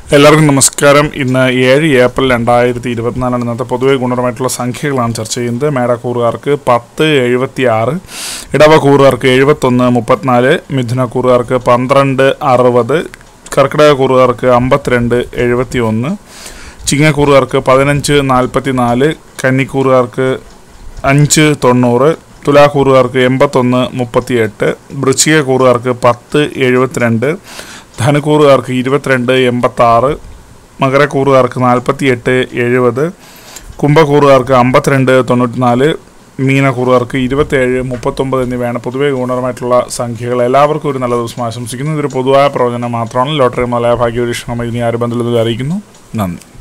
എല്ലാവർക്കും നമസ്കാരം ഇന്ന് ഏഴ് ഏപ്രിൽ രണ്ടായിരത്തി ഇരുപത്തിനാലാണ് ഇന്നത്തെ പൊതുവെ ഗുണപരമായിട്ടുള്ള സംഖ്യകളാണ് ചർച്ച ചെയ്യുന്നത് മേടക്കൂറുകാർക്ക് പത്ത് എഴുപത്തി ആറ് ഇടവക്കൂറുകാർക്ക് എഴുപത്തൊന്ന് മുപ്പത്തിനാല് മിഥുനക്കൂറുകാർക്ക് പന്ത്രണ്ട് അറുപത് കർക്കിടക കൂറുകാർക്ക് അമ്പത്തിരണ്ട് എഴുപത്തി ഒന്ന് ചിങ്ങക്കൂറുകാർക്ക് പതിനഞ്ച് നാൽപ്പത്തി നാല് കന്നിക്കൂറുകാർക്ക് അഞ്ച് തൊണ്ണൂറ് തുലാക്കൂറുകാർക്ക് എൺപത്തൊന്ന് മുപ്പത്തിയെട്ട് വൃശ്ചിക കൂറുകാർക്ക് പത്ത് എഴുപത്തിരണ്ട് ധനുക്കൂറുകാർക്ക് ഇരുപത്തിരണ്ട് എൺപത്താറ് മകരക്കൂറുകാർക്ക് നാൽപ്പത്തിയെട്ട് എഴുപത് കുംഭക്കൂറുകാർക്ക് അമ്പത്തിരണ്ട് തൊണ്ണൂറ്റിനാല് മീനക്കൂറുകാർക്ക് ഇരുപത്തേഴ് മുപ്പത്തൊമ്പത് എന്നിവയാണ് പൊതുവെ ഗുണപരമായിട്ടുള്ള സംഖ്യകൾ എല്ലാവർക്കും ഒരു നല്ല ദിവസം ആശംസിക്കുന്നു ഇതൊരു പൊതുവായ പ്രവചനം മാത്രമാണ് ലോട്ടറി മലയ ഭാഗ്യപരീക്ഷണം ഇനി ആര് ബന്ധത്തിൽ അറിയിക്കുന്നു നന്ദി